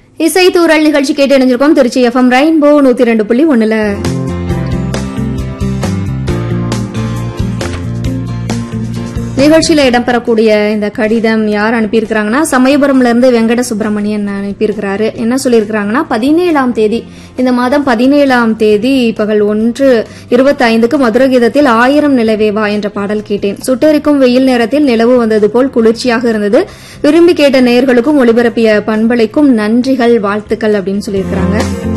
இசை தூரல் நிகழ்ச்சி கேட்டு இணைஞ்சிருக்கோம் திருச்சி எஃப்எம் ரெயின்போ நூத்தி ரெண்டு புள்ளி ஒண்ணுல நிகழ்ச்சியில இடம்பெறக்கூடிய இந்த கடிதம் யார் அனுப்பியிருக்கிறாங்கன்னா சமயபுரம்ல இருந்து வெங்கட சுப்பிரமணியன் அனுப்பியிருக்கிறாரு என்ன சொல்லியிருக்கிறாங்கன்னா பதினேழாம் தேதி இந்த மாதம் பதினேழாம் தேதி பகல் ஒன்று இருபத்தி ஐந்துக்கு மதுரகீதத்தில் ஆயிரம் நிலவேவா என்ற பாடல் கேட்டேன் சுட்டெரிக்கும் வெயில் நேரத்தில் நிலவு வந்தது போல் குளிர்ச்சியாக இருந்தது விரும்பி கேட்ட நேயர்களுக்கும் ஒளிபரப்பிய பண்பலைக்கும் நன்றிகள் வாழ்த்துக்கள் அப்படின்னு சொல்லியிருக்கிறாங்க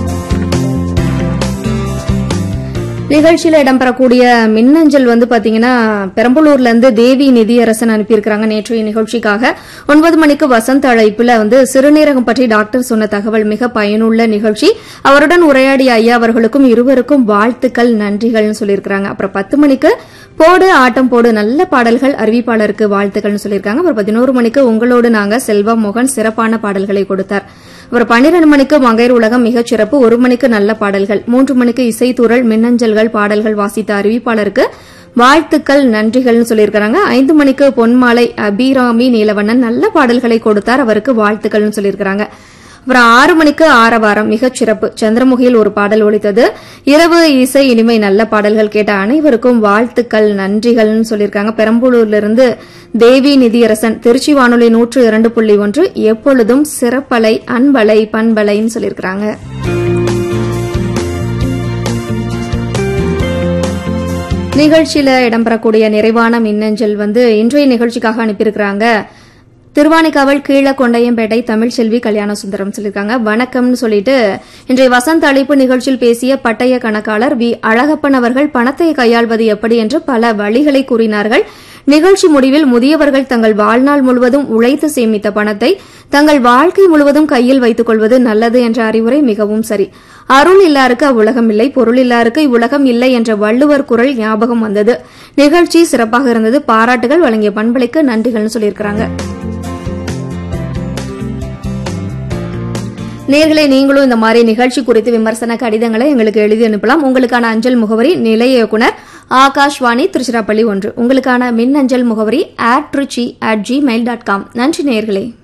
நிகழ்ச்சியில இடம்பெறக்கூடிய மின்னஞ்சல் வந்து பாத்தீங்கன்னா பெரம்பலூர்ல இருந்து தேவி நிதியரசன் அனுப்பியிருக்கிறாங்க நேற்றைய நிகழ்ச்சிக்காக ஒன்பது மணிக்கு வசந்த் அழைப்புல வந்து சிறுநீரகம் பற்றி டாக்டர் சொன்ன தகவல் மிக பயனுள்ள நிகழ்ச்சி அவருடன் உரையாடிய ஐயா அவர்களுக்கும் இருவருக்கும் வாழ்த்துக்கள் நன்றிகள்னு சொல்லியிருக்கிறாங்க அப்புறம் பத்து மணிக்கு போடு ஆட்டம் போடு நல்ல பாடல்கள் அறிவிப்பாளருக்கு வாழ்த்துக்கள்னு சொல்லியிருக்காங்க அப்புறம் பதினோரு மணிக்கு உங்களோடு நாங்க செல்வா மோகன் சிறப்பான பாடல்களை கொடுத்தார் அப்புறம் பன்னிரண்டு மணிக்கு மங்கையர் உலகம் மிகச் சிறப்பு ஒரு மணிக்கு நல்ல பாடல்கள் மூன்று மணிக்கு இசைத்தூரல் மின்னஞ்சல்கள் பாடல்கள் வாசித்த அறிவிப்பாளருக்கு வாழ்த்துக்கள் நன்றிகள்னு சொல்லியிருக்கிறாங்க ஐந்து மணிக்கு பொன்மாலை அபிராமி நீலவண்ணன் நல்ல பாடல்களை கொடுத்தார் அவருக்கு வாழ்த்துக்கள்னு சொல்லியிருக்கிறாங்க அப்புறம் ஆறு மணிக்கு ஆரவாரம் மிகச் சிறப்பு சந்திரமுகியில் ஒரு பாடல் ஒலித்தது இரவு இசை இனிமை நல்ல பாடல்கள் கேட்ட அனைவருக்கும் வாழ்த்துக்கள் நன்றிகள்னு சொல்லியிருக்காங்க பெரம்பலூர்ல இருந்து தேவி நிதியரசன் திருச்சி வானொலி நூற்று இரண்டு புள்ளி ஒன்று எப்பொழுதும் சிறப்பலை அன்பலை பண்பலைன்னு சொல்லியிருக்கிறாங்க நிகழ்ச்சியில இடம்பெறக்கூடிய நிறைவான மின்னஞ்சல் வந்து இன்றைய நிகழ்ச்சிக்காக அனுப்பியிருக்கிறாங்க திருவானைக்காவல் கீழ கொண்டையம்பேட்டை தமிழ்ச்செல்வி கல்யாண சுந்தரம் சொல்லியிருக்காங்க வணக்கம்னு சொல்லிட்டு இன்றைய வசந்த அழைப்பு நிகழ்ச்சியில் பேசிய பட்டய கணக்காளர் வி அழகப்பன் அவர்கள் பணத்தை கையாள்வது எப்படி என்று பல வழிகளை கூறினார்கள் நிகழ்ச்சி முடிவில் முதியவர்கள் தங்கள் வாழ்நாள் முழுவதும் உழைத்து சேமித்த பணத்தை தங்கள் வாழ்க்கை முழுவதும் கையில் வைத்துக் கொள்வது நல்லது என்ற அறிவுரை மிகவும் சரி அருள் இல்லாருக்கு அவ்வுலகம் இல்லை பொருள் இல்லாருக்கு இவ்வுலகம் இல்லை என்ற வள்ளுவர் குரல் ஞாபகம் வந்தது நிகழ்ச்சி சிறப்பாக இருந்தது பாராட்டுகள் வழங்கிய பண்பலைக்கு நன்றிகள்னு சொல்லியிருக்கிறாங்க நேர்களை நீங்களும் இந்த மாதிரி நிகழ்ச்சி குறித்து விமர்சன கடிதங்களை எங்களுக்கு எழுதி அனுப்பலாம் உங்களுக்கான அஞ்சல் முகவரி நிலைய இயக்குனர் ஆகாஷ்வாணி திருச்சிராப்பள்ளி ஒன்று உங்களுக்கான மின் அஞ்சல் முகவரி ad Trichy at Gmail dot com நன்றி நேயர்களே